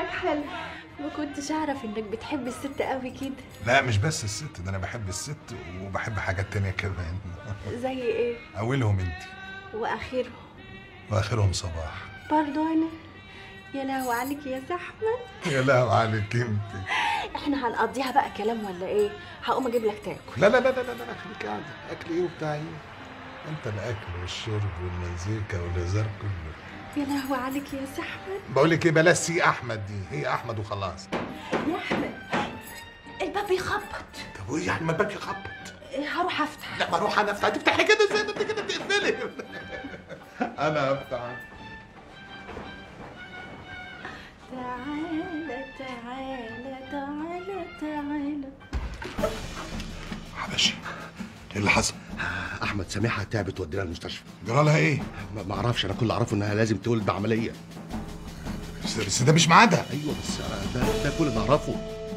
حلو ما كنتش اعرف انك بتحب الست قوي كده لا مش بس الست ده انا بحب الست وبحب حاجات تانية كمان زي ايه اولهم انت واخرهم واخرهم صباح برضو انا يا لهو عليك يا زحمه يا لهو عليك انت احنا هنقضيها بقى كلام ولا ايه هقوم اجيب لك تاكل لا لا لا لا لا, لا خليك قاعدة اكل ايه وبتاع ايه انت الاكل والشرب والمزيكا والهزار كله يا لهو عليك يا زحمه بقول لك ايه بلاش سي احمد دي هي احمد وخلاص يا احمد الباب بيخبط طب وايه يعني ما الباب يخبط إيه، هروح افتح لا ما اروح انا افتح تفتحي كده ازاي ده انت كده بتقفلي انا افتح تعالى تعالى تعالى تعالى حبشي ايه اللي حصل احمد سامحها تعبت ودينا المستشفى جرى لها ايه ما ما اعرفش انا كل اللي اعرفه انها لازم تولد بعمليه بس, بس ده مش ميعادها ايوه بس أنا ده ده كل اللي اعرفه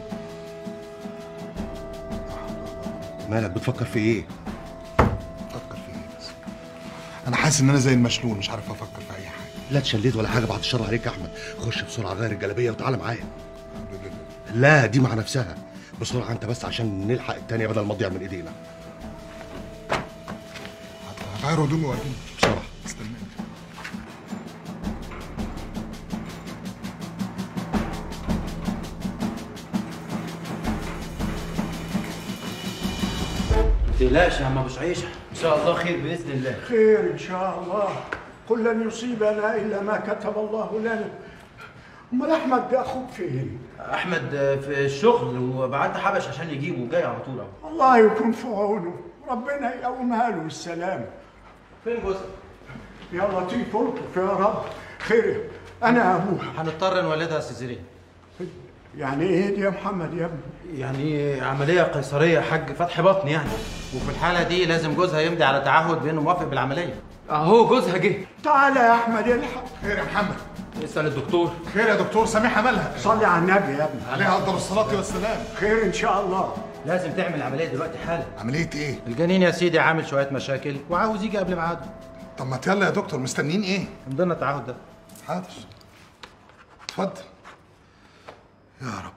مالك بتفكر في ايه افكر في ايه بس انا حاسس ان انا زي المشلول مش عارف افكر في اي حاجه لا تشليت ولا حاجه بعد الشر عليك يا احمد خش بسرعه غير الجلابيه وتعالى معايا لا دي مع نفسها بسرعه انت بس عشان نلحق التانية بدل ما تضيع من ايدينا هغير هدومي واجيلك بسرعه استناني ما تقلقش يا عم ابو شعيشه ان شاء الله خير باذن الله خير إن شاء الله قل لن يصيبنا إلا ما كتب الله لنا أمال أحمد ده أخوك فين؟ احمد في الشغل وبعت حبش عشان يجيبه جاي على طول اهو الله يكون في عونه ربنا يقومها له بالسلامة فين جوزك؟ يا لطيف الطف يا رب خير أنا أبوها هنضطر نولدها سيزيريان يعني إيه دي يا محمد يا ابني؟ يعني عمليه قيصريه يا حاج فتح بطن يعني وفي الحاله دي لازم جوزها يمضي على تعهد بانه موافق بالعمليه اهو جوزها جه تعالى يا أحمد الحق خير يا محمد اسال الدكتور خير يا دكتور سامحها مالها صلي على النبي يا ابني عليها افضل الصلاه والسلام خير إن شاء الله لازم تعمل عمليه دلوقتي حالا عمليه ايه الجنين يا سيدي عامل شويه مشاكل وعاوز يجي قبل ميعاده طب ما يلا يا دكتور مستنيين ايه من ضمن التعهد ده حاضر اتفضل يا رب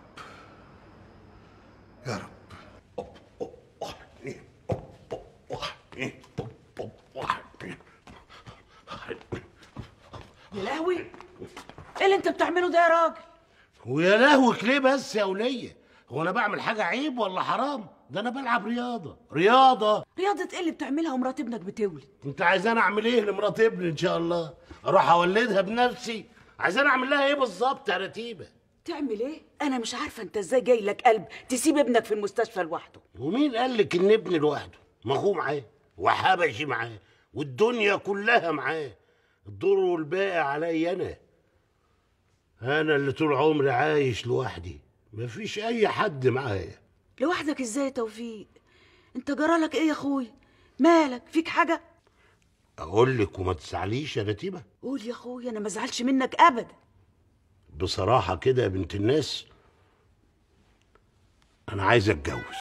يا رب يا لهوي ايه اللي انت بتعمله ده يا راجل ويا لهوك ليه بس يا ولية هو انا بعمل حاجة عيب ولا حرام ده انا بلعب رياضة رياضة رياضة ايه اللي بتعملها ومرات ابنك بتولد انت عايزاني اعمل ايه لمرات ابني ان شاء الله اروح اولدها بنفسي عايزاني اعمل لها ايه بالظبط يا رتيبة تعمل ايه انا مش عارفه انت ازاي جاي لك قلب تسيب ابنك في المستشفى لوحده ومين قال لك ان ابني لوحده ما هو معاه وحبشي معاه والدنيا كلها معاه الدور والباقي عليا انا انا اللي طول عمري عايش لوحدي مفيش اي حد معايا لوحدك ازاي يا توفيق انت جرالك ايه يا اخوي مالك فيك حاجه اقول لك وما تزعليش يا رتيبه قول يا اخوي انا ما ازعلش منك ابدا بصراحه كده يا بنت الناس انا عايز اتجوز